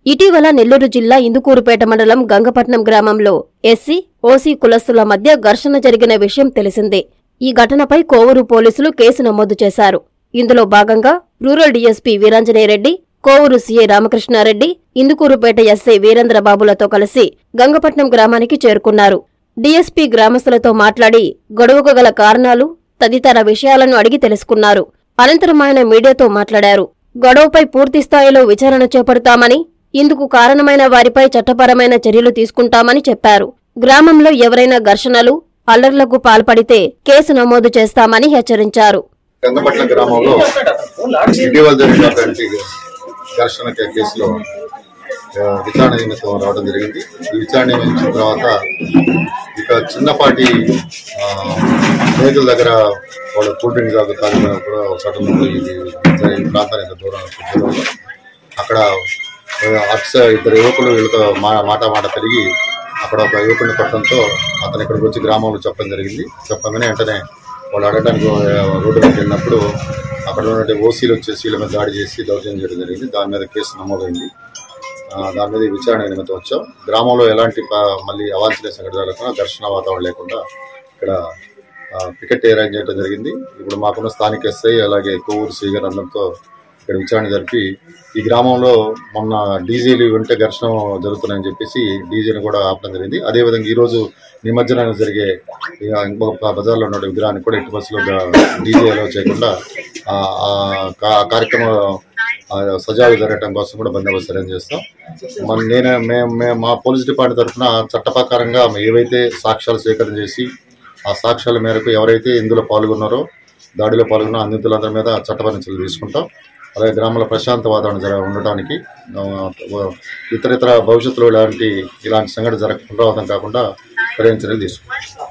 ఇటీవల నెల్లూరు జిల్లా ఇందుకూరుపేట మండలం గంగపట్నం గ్రామంలో ఎస్సీ ఓసీ కులస్తుల మధ్య ఘర్షణ జరిగిన విషయం తెలిసిందే ఈ ఘటనపై కోవూరు పోలీసులు కేసు నమోదు చేశారు ఇందులో భాగంగా రూరల్ డీఎస్పీ వీరాంజనేయరెడ్డి కోవూరు సీఐ రామకృష్ణారెడ్డి ఇందుకూరుపేట ఎస్ఐ వీరేంద్రబాబులతో కలిసి గంగపట్నం గ్రామానికి చేరుకున్నారు డీఎస్పీ గ్రామస్తులతో మాట్లాడి గొడవకు గల కారణాలు తదితర విషయాలను అడిగి తెలుసుకున్నారు అనంతరం ఆయన మీడియాతో మాట్లాడారు గొడవపై పూర్తి స్థాయిలో విచారణ చేపడతామని ఇందుకు కారణమైన వారిపై చట్టపరమైన చర్యలు తీసుకుంటామని చెప్పారు గ్రామంలో ఎవరైనా ఘర్షణలు అల్లర్లకు పాల్పడితే కేసు నమోదు చేస్తామని హెచ్చరించారు గంగపట్ల గ్రామంలో ఇటీవల జరిగినటువంటి ఘర్షణ కే- కేసులో ఆ, విచారణ నిమిత్తం రావడం జరిగింది ఈ విచారణ నియమించిన తర్వాత ఇక చిన్నపాటి ఆ, స్నేహితుల దగ్గర వాళ్ళు కూల్ డ్రింక్ తాగు తాగినప్పుడు ఒక చోట ఉన్నప్పుడు ఇది ఈ ప్రాంతానికి దూరం దూరంలో అక్కడ ఆ, అక్ష ఇద్దరు యువకులు వీళ్ళతో మా మాట మాట పెరిగి అక్కడ ఒక యువకుడిని కొట్టడంతో అతను ఇక్కడికి వచ్చి గ్రామంలో చెప్పడం జరిగింది చెప్పగానే వెంటనే వాళ్ళు అడగడానికి రోడ్డు మీద వెళ్ళినప్పుడు అక్కడ ఉన్నటువంటి ఓసీలు వచ్చేసి వీళ్ళ మీద దాడి చేసి దౌర్జన్యం చేయడం జరిగింది దాని మీద కేసు నమోదైంది ఆ, దాని మీద ఈ విచారణ నిమిత్తం వచ్చాం గ్రామంలో ఎలాంటి ప- మళ్ళీ అవాంఛనీయ సంఘటన జరగకుండా ఘర్షణ వాతావరణం లేకుండా ఇక్కడ ఆ, పికెట్ అరేంజ్ చేయడం జరిగింది ఇప్పుడు మాకున్న స్థానిక ఎస్ఐ అలాగే కొవ్వూరు శ్రీగారు అందరితో ఇక్కడ విచారణ జరిపి ఈ గ్రామంలో మొన్న డీజేలు ఉంటే ఘర్షణ జరుగుతున్నాయని చెప్పేసి డీజేని కూడా ఆపడం జరిగింది అదేవిధంగా ఈరోజు నిమజ్జనాన్ని జరిగే ఇక ఇంకొక బజార్లో ఉన్న విగ్రహాన్ని కూడా ఎట్టి బస్సులో డీజే అలో చేయకుండా ఆ, ఆ కా- కార్యక్రమం ఆ, సజావుగా జరగడం కోసం కూడా బందోబస్తు అరేంజ్ చేస్తాం మన నేను మేము మేము మా పోలీస్ డిపార్ట్మెంట్ తరఫున చట్ట ప్రకారంగా ఏవైతే సాక్ష్యాలు సేకరణ చేసి ఆ సాక్ష్యాల మేరకు ఎవరైతే ఇందులో పాల్గొన్నారో దాడిలో పాల్గొన్న నిందితులందరి మీద చట్టపరమైన చర్యలు తీసుకుంటాం అలాగే గ్రామంలో ప్రశాంత వాతావరణం జర ఉండటానికి ఆ, ఇతర ఇతర భవిష్యత్తులో ఇలాంటి ఇలాంటి సంఘటన జరగకుండా కాకుండా సరైన చర్యలు తీసుకుంటాం